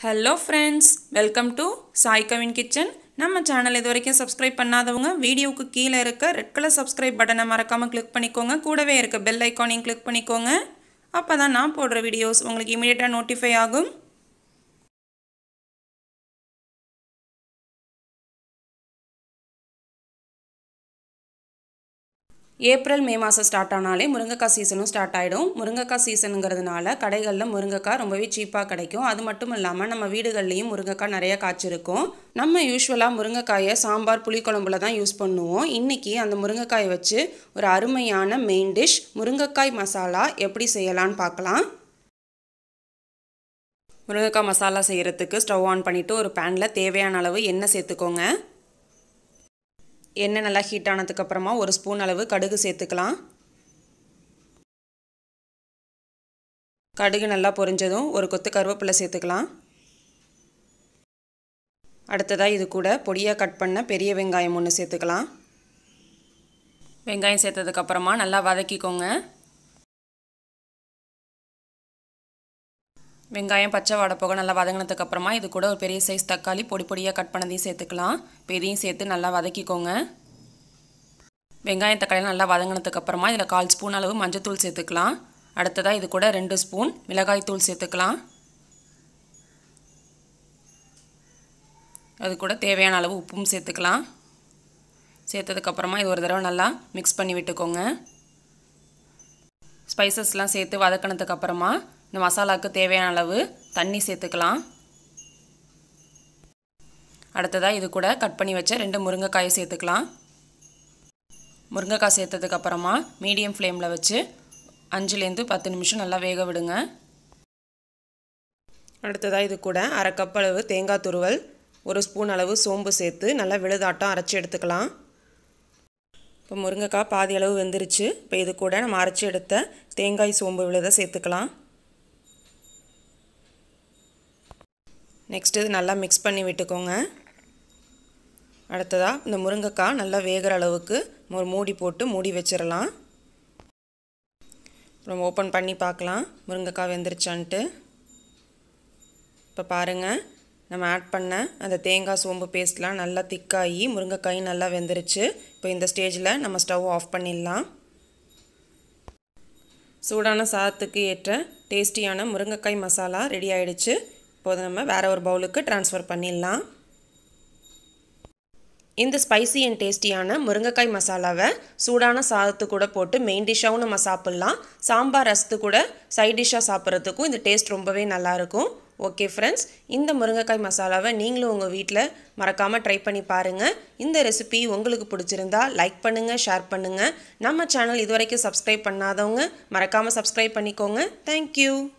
hello friends welcome to Sai Kavin kitchen நம்ம channel இது வரைக்கும் சப்ஸ்கிரைப் பண்ணாதவங்க வீடியோவுக்கு கீழே இருக்க ரெட் கலர் சப்ஸ்கிரைப் பட்டனை மறக்காமல் கிளிக் பண்ணிக்கோங்க கூடவே இருக்க பெல் ஐக்கானையும் கிளிக் பண்ணிக்கோங்க அப்போ தான் நான் போடுற வீடியோஸ் உங்களுக்கு இமீடியட்டாக நோட்டிஃபை ஆகும் ஏப்ரல் மே மாதம் ஸ்டார்ட் ஆனாலே முருங்கைக்காய் சீசனும் ஸ்டார்ட் ஆகிடும் முருங்கைக்காய் சீசனுங்கிறதுனால கடைகளில் முருங்கைக்காய் ரொம்பவே சீப்பாக கிடைக்கும் அது மட்டும் இல்லாமல் நம்ம வீடுகள்லேயும் முருங்கைக்காய் நிறைய காய்ச்சிருக்கும் நம்ம யூஸ்வலாக முருங்கைக்காயை சாம்பார் புளிக்குழம்புல தான் யூஸ் பண்ணுவோம் இன்றைக்கி அந்த முருங்கைக்காயை வச்சு ஒரு அருமையான மெயின் டிஷ் முருங்கைக்காய் மசாலா எப்படி செய்யலான்னு பார்க்கலாம் முருங்கைக்காய் மசாலா செய்கிறதுக்கு ஸ்டவ் ஆன் பண்ணிவிட்டு ஒரு பேனில் தேவையான அளவு எண்ணெய் சேர்த்துக்கோங்க எண்ணெய் நல்லா ஹீட் ஆனதுக்கப்புறமா ஒரு ஸ்பூன் அளவு கடுகு சேர்த்துக்கலாம் கடுகு நல்லா பொரிஞ்சதும் ஒரு கொத்து கருவேப்பிலை சேர்த்துக்கலாம் அடுத்ததாக இது கூட பொடியாக கட் பண்ண பெரிய வெங்காயம் ஒன்று சேர்த்துக்கலாம் வெங்காயம் சேர்த்ததுக்கப்புறமா நல்லா வதக்கிக்கோங்க வெங்காயம் பச்சை வாடை போக நல்லா வதங்கினதுக்கப்புறமா இது கூட ஒரு பெரிய சைஸ் தக்காளி பொடி பொடியாக கட் பண்ணதையும் சேர்த்துக்கலாம் இப்போ இதையும் சேர்த்து நல்லா வதக்கிக்கோங்க வெங்காயம் தக்காளி நல்லா வதங்கினதுக்கப்புறமா இதில் கால் ஸ்பூன் அளவு மஞ்சத்தூள் சேர்த்துக்கலாம் அடுத்ததாக இது கூட ரெண்டு ஸ்பூன் மிளகாய் தூள் சேர்த்துக்கலாம் அது கூட தேவையான அளவு உப்பும் சேர்த்துக்கலாம் சேர்த்ததுக்கப்புறமா இது ஒரு தடவை நல்லா மிக்ஸ் பண்ணி விட்டுக்கோங்க ஸ்பைசஸ்லாம் சேர்த்து வதக்கினதுக்கப்புறமா இந்த மசாலாவுக்கு தேவையான அளவு தண்ணி சேர்த்துக்கலாம் அடுத்ததாக இது கூட கட் பண்ணி வச்ச ரெண்டு முருங்கைக்காயை சேர்த்துக்கலாம் முருங்கைக்காய் சேர்த்ததுக்கப்புறமா மீடியம் ஃப்ளேமில் வச்சு அஞ்சுலேருந்து பத்து நிமிஷம் நல்லா வேக விடுங்க அடுத்ததாக இது கூட அரை கப் அளவு தேங்காய் துருவல் ஒரு ஸ்பூன் அளவு சோம்பு சேர்த்து நல்லா விழுதாட்டம் அரைச்சி எடுத்துக்கலாம் இப்போ முருங்கைக்காய் பாதி அளவு வெந்துருச்சு இப்போ இது கூட நம்ம அரைச்சி எடுத்த தேங்காய் சோம்பு விழுதை சேர்த்துக்கலாம் நெக்ஸ்ட்டு இது நல்லா மிக்ஸ் பண்ணி விட்டுக்கோங்க அடுத்ததாக இந்த முருங்கைக்காய் நல்லா வேகிற அளவுக்கு ஒரு மூடி போட்டு மூடி வச்சிடலாம் அப்புறம் ஓப்பன் பண்ணி பார்க்கலாம் முருங்கைக்காய் வெந்துருச்சான்ட்டு இப்போ பாருங்கள் நம்ம ஆட் பண்ண அந்த தேங்காய் சோம்பு பேஸ்ட்லாம் நல்லா திக்காகி முருங்கைக்காயும் நல்லா வெந்துருச்சு இப்போ இந்த ஸ்டேஜில் நம்ம ஸ்டவ் ஆஃப் பண்ணிடலாம் சூடான சாதத்துக்கு ஏற்ற டேஸ்டியான முருங்கைக்காய் மசாலா ரெடி ஆகிடுச்சு இப்போது நம்ம வேறு ஒரு பவுலுக்கு ட்ரான்ஸ்ஃபர் பண்ணிடலாம் இந்த ஸ்பைசி அண்ட் டேஸ்டியான முருங்கைக்காய் மசாலாவை சூடான சாதத்து கூட போட்டு மெயின் டிஷ்ஷாகவும் நம்ம சாப்பிட்லாம் சாம்பார் ரசத்து கூட சைட் டிஷ்ஷாக சாப்பிட்றதுக்கும் இந்த டேஸ்ட் ரொம்பவே நல்லாயிருக்கும் ஓகே ஃப்ரெண்ட்ஸ் இந்த முருங்கைக்காய் மசாலாவை நீங்களும் உங்கள் வீட்டில் மறக்காமல் ட்ரை பண்ணி பாருங்கள் இந்த ரெசிபி உங்களுக்கு பிடிச்சிருந்தா லைக் பண்ணுங்கள் ஷேர் பண்ணுங்கள் நம்ம சேனல் இது வரைக்கும் சப்ஸ்கிரைப் பண்ணாதவங்க மறக்காமல் சப்ஸ்கிரைப் பண்ணிக்கோங்க தேங்க்யூ